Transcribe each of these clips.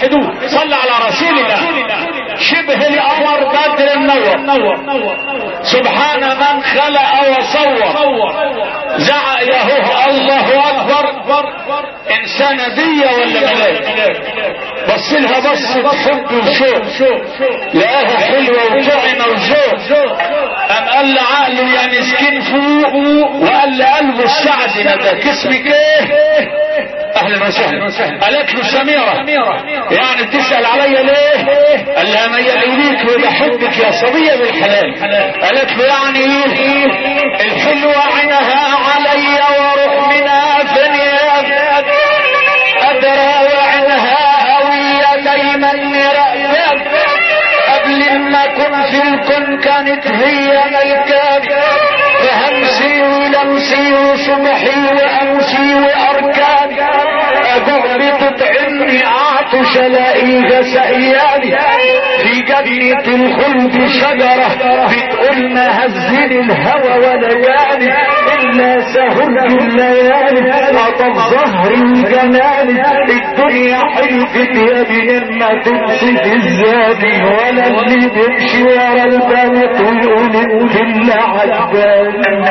صلى على رسول الله شبه القمر بدر النور سبحان من خلق وصور زعق يهوه الله اكبر انسانة دي ولا ملاك بص لها بصة حب وشوق لقاها حلوة وطعمة وذوق قام قال لعقله يا مسكين فوق وقال لقلبه السعد نداك اسمك ايه اهلا وسهلا قالت له سميرة يعني بتسأل عليا ليه قال لها ما يليك وبحبك يا صبية بالحلال قالت له يعني ايه الحلوة عينها علي وروح منها فنيا ادرى وعينها هوية دايما مرأيات قبل ما كن في الكون كانت هي ملكات فهمسي ولمسي وصبحي وامسي واركاني اقوم بتطعمني اعطش الاقيها سقياني في جنة الخلد شجرة بتقول ما هزني الهوى وليالي الا سهل الليالي عطف ظهري وجمالي الدنيا حلفت يا ابن ما تمسك الزادي ولا اللي بيمشي ورا البنات ويقول انت اللي عجباني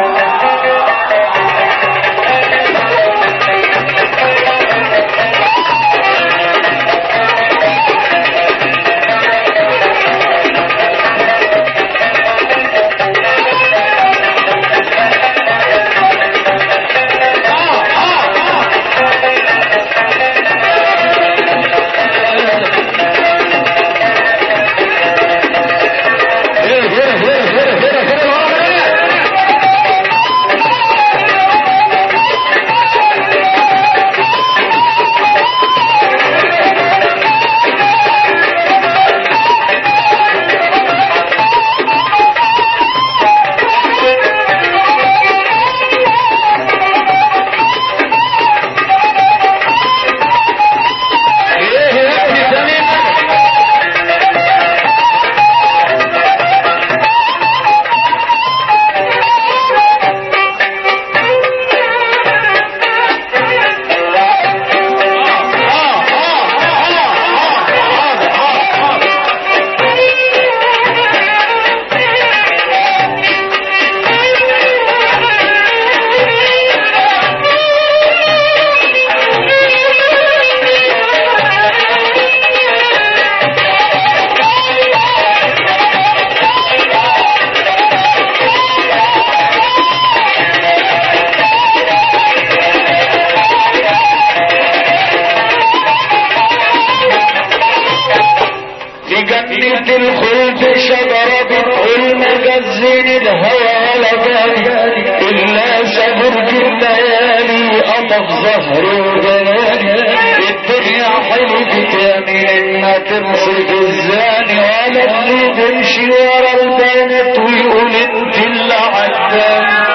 في جنة الخلد شجرة بتقول مجزين الهوى على بالي إلا سبرج الليالي أطف ظهر وجمالي الدنيا حلفت يا مين ما تمسك الزاني ولا اللي بيمشي ورا البنات ويقول انت اللي عداني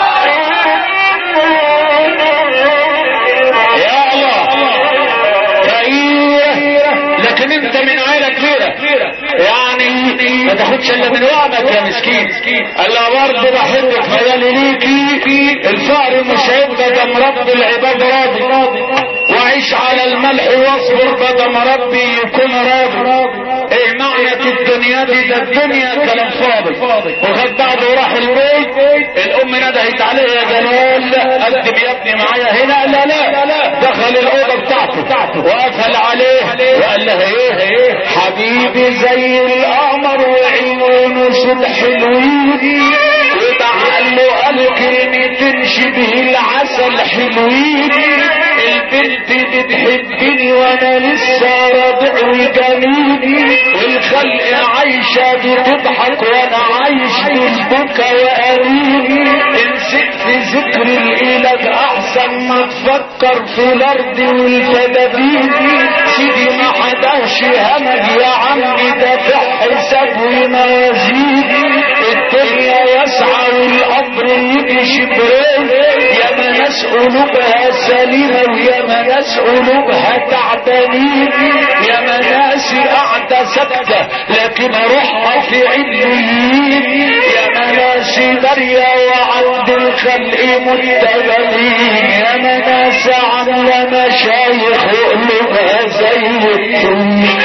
يا الله فقيرة لكن انت من عائلة كبيرة يعني ما تاخدش الا من وعدك يا مسكين قال لها برضه بحبك خيالي ليكي الفقر مش هيبقى دم رب العباد راضي وعيش على الملح واصبر بدم ربي يكون راضي ايه معنى الدنيا دي ده الدنيا كلام فاضي وخد بعضه وراح البيت الام ندهت عليه يا جلال قدم يا ابني معايا هنا لا لا دخل الاوضه بتاعته وقفل عليه وقال لها ايه ايه حبيبي زي القمر وعيونه صوت حلوين وبعقل له قال كلمتين شبه العسل حلوين البنت دي تحبني وانا لسه رضع وجميل والخلق عايشة بتضحك وانا عايش بالبكا وانين امسك في ذكر الاله احسن ما تفكر في الارض والفدادين سيدي ما حداش همج يا عمي ده في حساب وموازين الدنيا واسعة والامر يجي شبرين يا ما ناس قلوبها سليمة ويا ما ناس قلوبها تعبانين يا ما ناس قاعدة ساكتة لكن روحها في عليين يا ما ناس دارية وعند الخلق شرقي متغلين يا ناس عاملة مشايخ وقلوبها زي الطين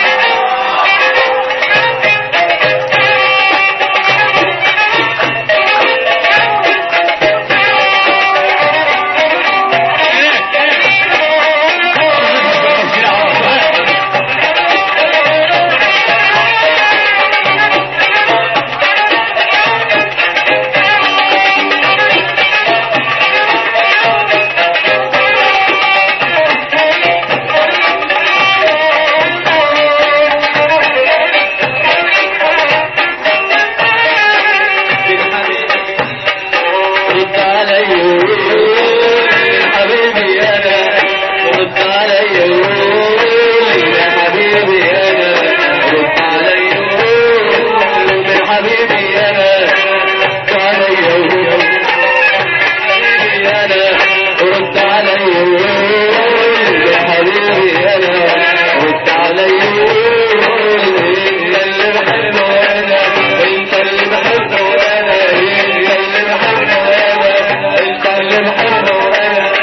رد علي حبيبي انا رد علي يا حبيبي انا رد علي من حبيبي انا علي حبيبي انا رد علي يا حبيبي انا رد علي انت اللي بحبه انا انت اللي بحبه انا انت اللي بحبه انا انت اللي بحبه انا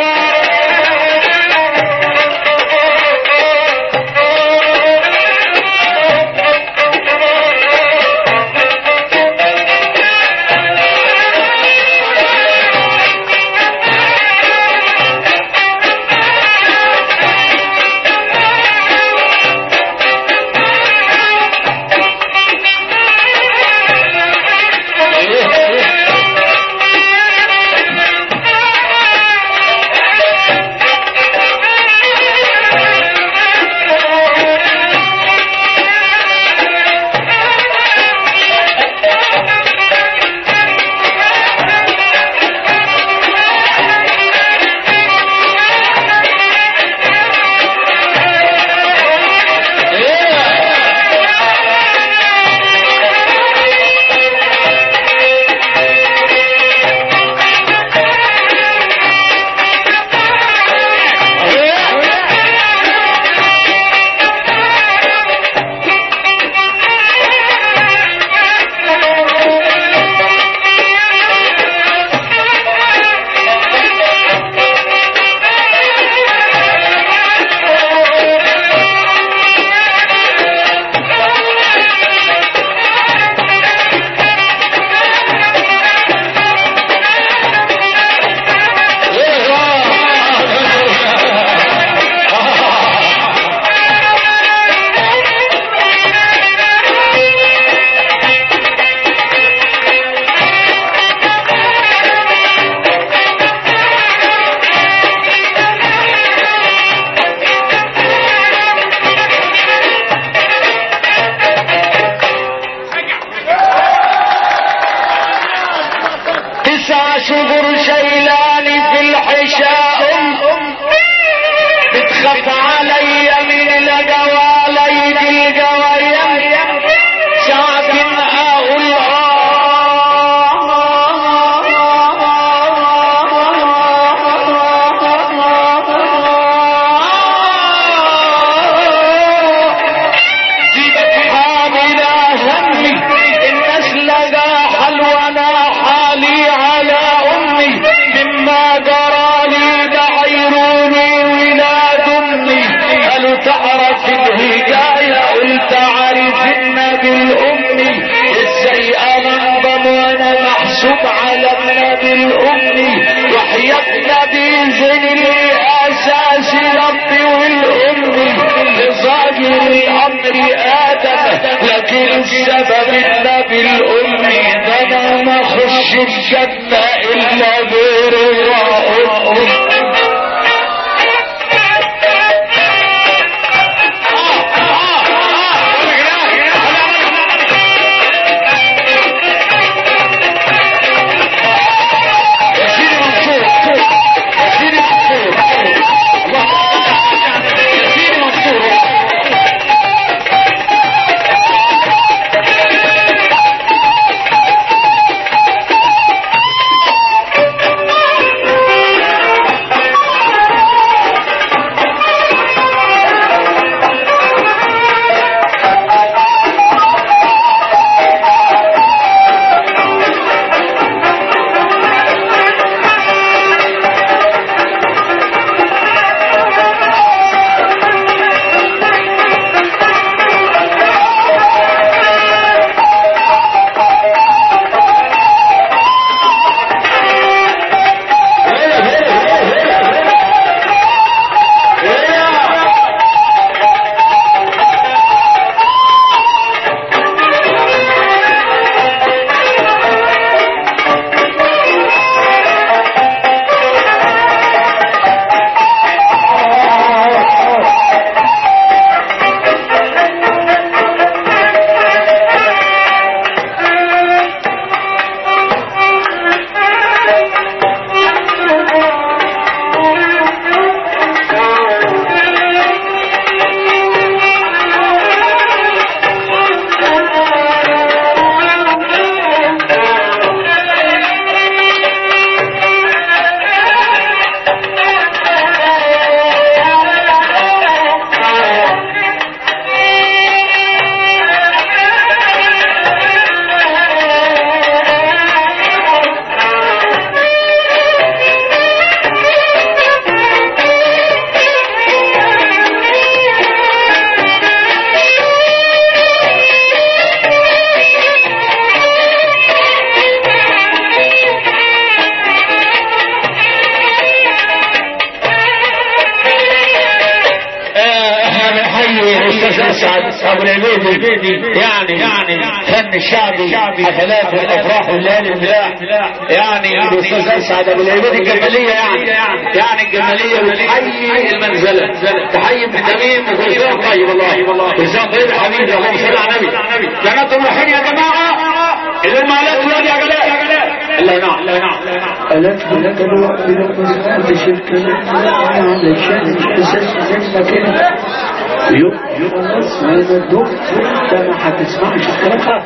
تسع شهور شيلاني في الحشاء بتخاف علي من الجوالي بالجوايم ساكن اقول حامل همي الناس لقى حلونا حالي على امي مما جرى لي بعيروني ولاد امي قالوا تعرف الهداية قلت عارف النبي الامي ازاي انضم وانا محسوب على النبي الامي وحياة نبي زين اللي اساسي ربي والامي لظاهر الامر ادم لكن السبب النبي الامي ده انا ما اخش الجنة الا برضا امي يا سيدي منصور يا سيدي منصور يا سيدي منصور مسعد ابو العبيدي يعني يعني فن الشعبي حفلات والافراح والليالي الملاح يعني الاستاذ اسعد ابو العبيدي الجماليه يعني يعني الجماليه وتحيي المنزله تحيي ابن تميم وكل سنه طيب والله كل سنه طيب يا حبيبي اللهم صل على النبي جنات الرحيم يا جماعه اذا ما لا تولد يا جلال الله ينعم الله ينعم ألت لك الوقت لما بشرك علشان أساس زي ما كان يخلص من الدور انت ما هتسمعش الكلام ده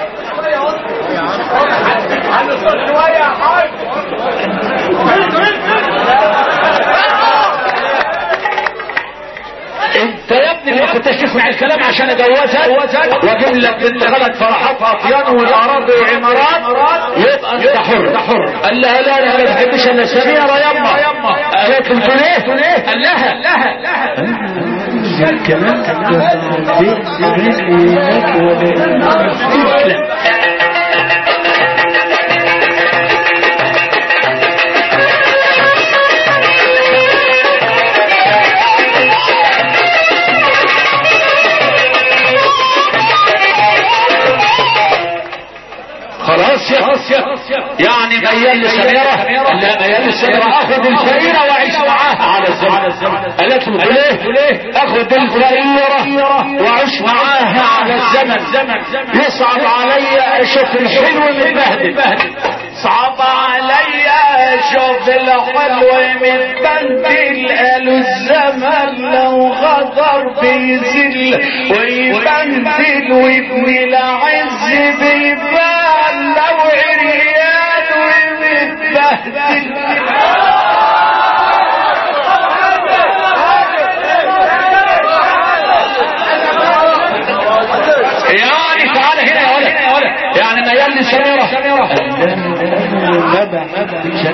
انت يا ابني ما كنتش تسمع الكلام عشان اجوزك واجيب لك بنت غلط فرحات اطيان والاراضي والعمارات يبقى انت حر حر قال لها لا انا ما بحبش الا السميره يما قالت له تقول ايه قال لها لها الكلام ده بين هناك وبين خلاص يا يعني ميال للسميرة لا ميال للسميرة اخذ الفقيرة واعيش معاها على الزمن قالت له ليه اخذ الفقيرة واعيش معاها على الزمن يصعب علي اشوف الحلو متبهدل صعب عليا اشوف الحلو متبدل قالوا الزمن لو غدر بيزل ويبدل وابني العز بيبان لو عريان ومتبهدل يعني تعال هنا يا ولد يا ولد يعني ميال للسميرة ما بحبش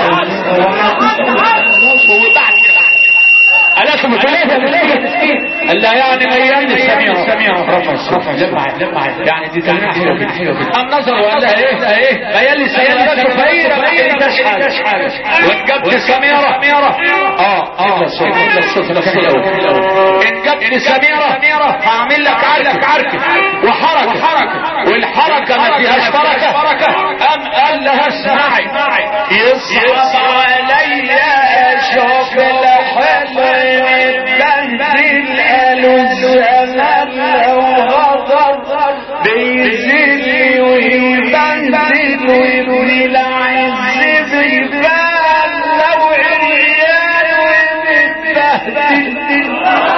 قالت له ثلاثة قال لا يعني ميال للسميرة السميرة رفض رفض لمع لمع يعني دي كلمة حلوة كده حلوة كده النظر وقال لها ايه ايه ميال للسميرة قالت له فقيرة فقيرة مش حاجة وجبت السميرة اه اه الصوت الصوت ان جبت السميرة هعمل لك عرك عركة وحركة حركة والحركة ما فيهاش بركة ام قال لها اسمعي يصعب عليا اشوف الحلو متبهدل قالوا الزمن لو غدر بيزل ويبهدل ويبني العز بيبان لو عريان ومتبهدل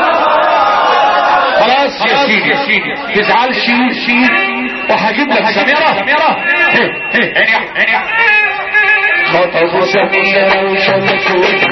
خلاص يا سيدي يا سيدي تزعلش وهجيب لك سميرة سميرة خطب سميرة وشمس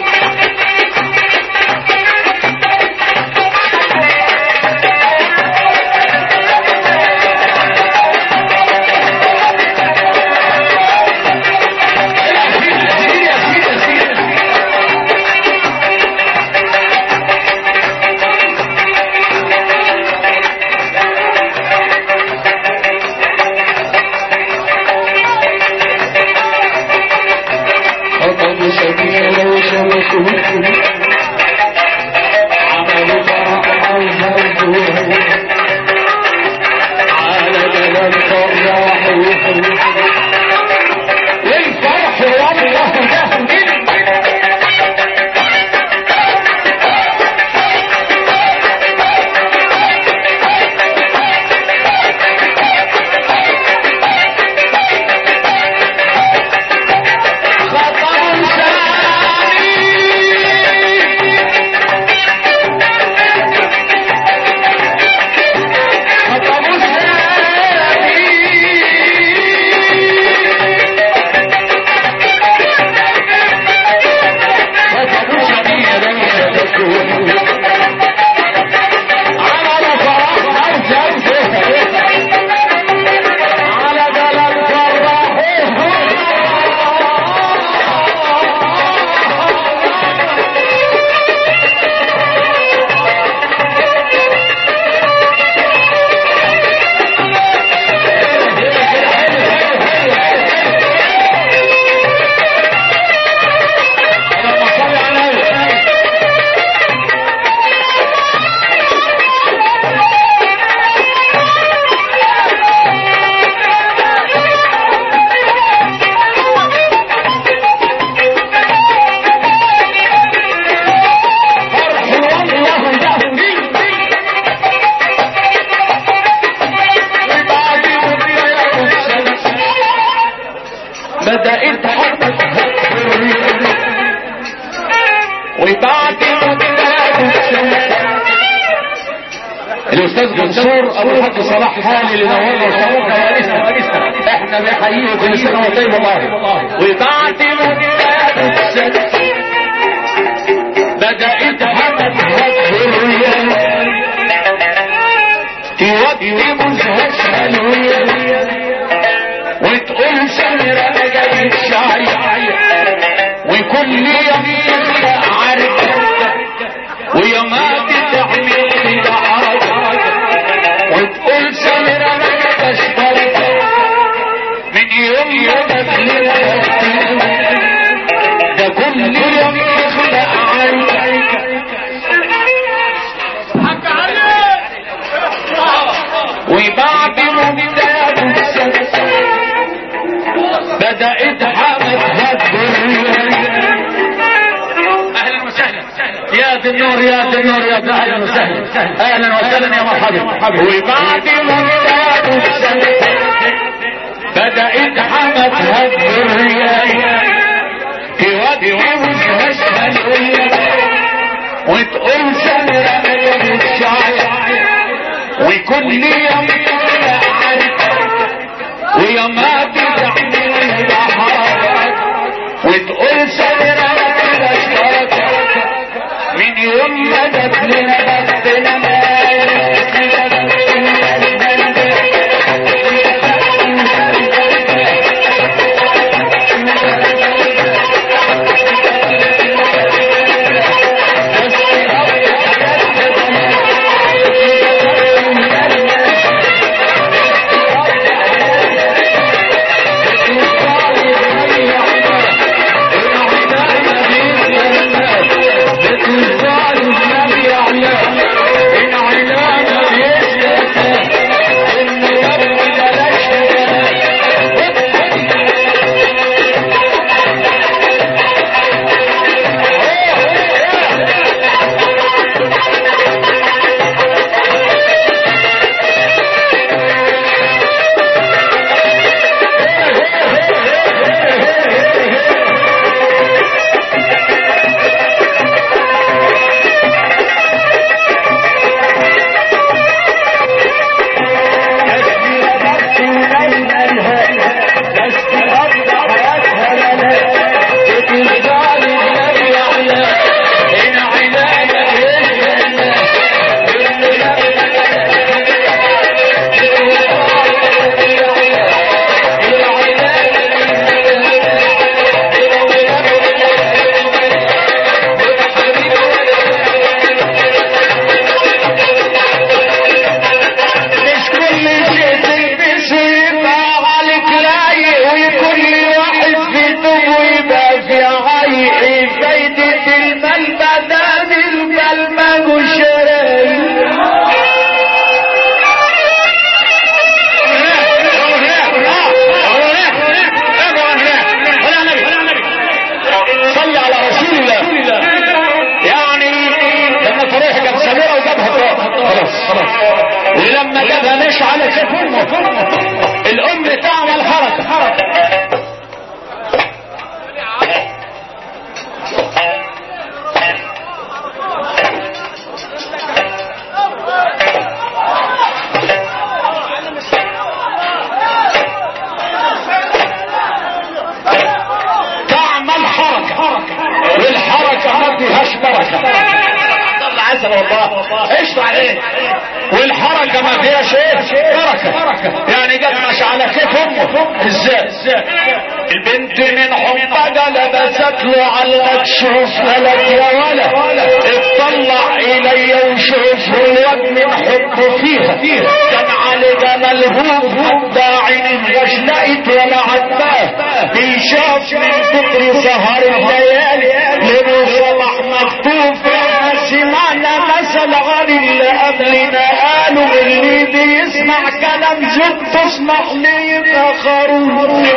خطب سميرة وشمس عمل فرح وزوجه على جلال فرح والفرح والله جهل خطر خطب بدأت حركة وبعد الاستاذ منصور ابو الحاج صلاح حالي اللي نورنا وشرفنا وانسنا احنا بنحييه كل سنه وانت طيب والله وبعد بدأت حركة تودي مزهش وتقول سمرة جابت شاي وكل يوم يخلق عرق ويا ما تعمل كده حرج وتقول سمرة ما تشترك من يوم يدخل ده كل يوم يخلق عرق وبعد مدة بدأت حمدها الدنيا اهلا وسهلا يا دي النور يا دي النور يا دي اهلا وسهلا اهلا وسهلا يا مرحبا وبعد مدة بدأت حمدها الدنيا تودي وجهها الأولى وتقول سمرة من الشعر وكل يوم ويا ما تدعمل البحر وتقول سمرة من يوم ما دخلنا بطنا مش كل شيء تلبسه يبقى عليك رايق وكل واحد في طوبه يبقى في عايق فايدة المال بدل المال ما شرايق صلي على رسول الله يعني لما فريح جاب سميرة وجابها فوق خلاص خلاص ولما جابها مش على كيف امه الام تعمل حركة حركة تعمل حركة والحركة ما فيهاش بركة الله عز والله ايش عليه والحركة ما فيهاش ايه بركة يعني جت مش على كيف امه ازاي البنت من حبها لبست له علقة شوف ولد يا ولد اطلع الي وشوف الواد من حبه فيها كان علي ملهوف ده عين مش لقيت ولا عتباه بيشاف من كتر سهر الليالي لانه صبح مخطوف سمعنا مثل غير اللي قبلنا قالوا اللي بيسمع كلام زوج تسمح لي يبقى خروف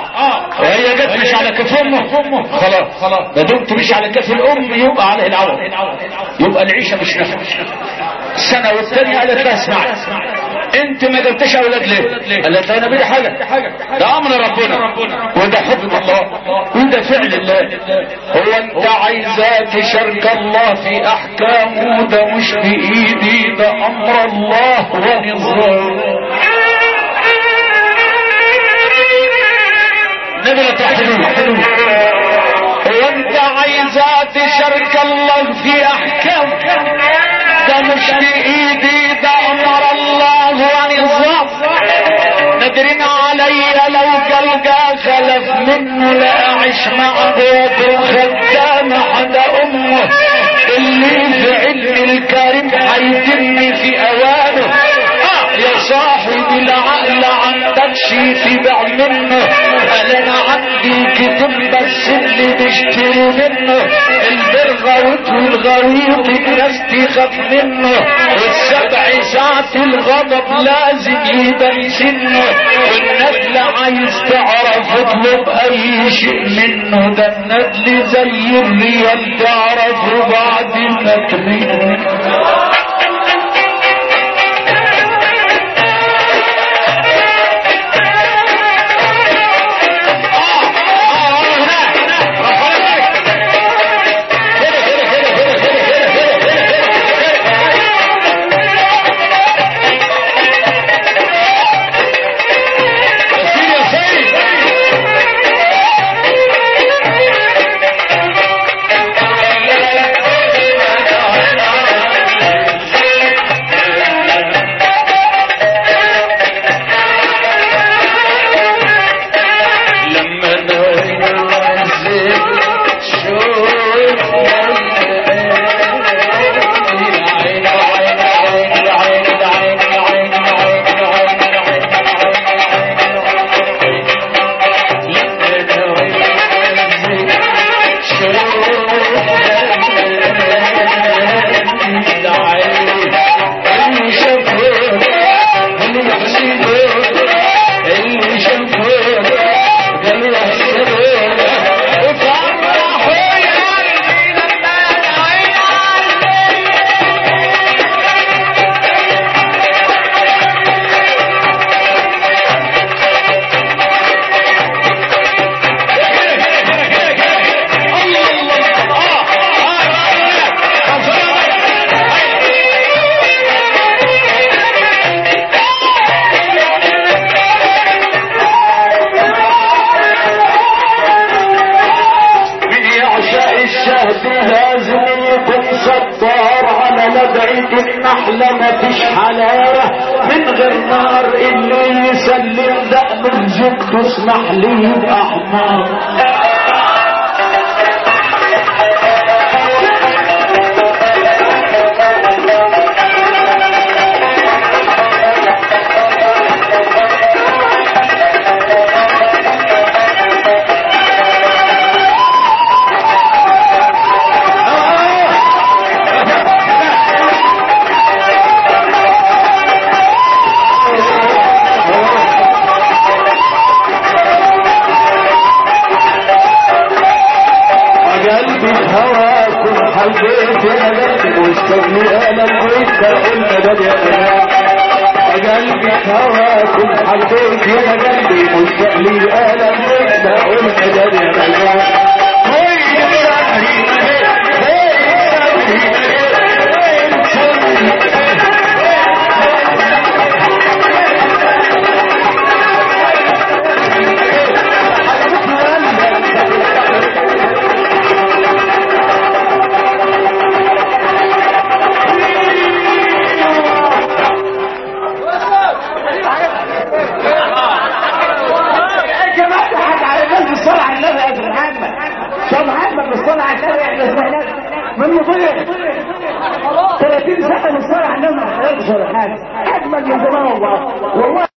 اه وهي جت مش على كف امه خلاص خلاص ما دمت مش على كف الام يبقى عليه العوض يبقى العيشه مش نافعه السنه والثانيه قالت لها اسمعي انت ما جبتش اولاد ليه؟ قالت لها انا بدي حاجه ده امر ربنا وده حكم الله وده فعل الله هو انت عايزاه تشارك الله في احكامه ده مش بايدي ده امر الله ونظامه نبلة حلو هو انت عايزاه تشارك الله في احكامه ده مش بايدي ده امر الله ونظام ندرين علي لو قلقا خلف منه لا اعيش مع بيته خدام حدا امه اللي في علم الكريم هيتم في اوانه آه يا صاحبي العقل عندك شي تبع منه قال انا عندي كتب بس اللي بيشتري منه البرغوت والغويط الناس تخاف منه والسبع ساعة الغضب لازم يبان سنه والندل عايز تعرف اطلب اي شيء منه ده الندل زي الريال تعرفه بعد ما تمينه النحلة مفيش حلاوة من غير نار اللي يسلم ده من زوج تسمح لي يبقى حمار قلبي هواكم حبيت يا قلبي واستغني انا وانت قلنا ده يا قلبي قلبي هواكم حبيت يا قلبي واستغني انا وانت قلنا ده يا قلبي يا جماعه حد على الناس بالصلاه على النبي يا محمد شو محمد بالصلاه على النبي احنا سمعناه من مضيع 30 سنه بالصلاه على النبي ما حضرتش ولا حاجه اجمل من زمان والله والله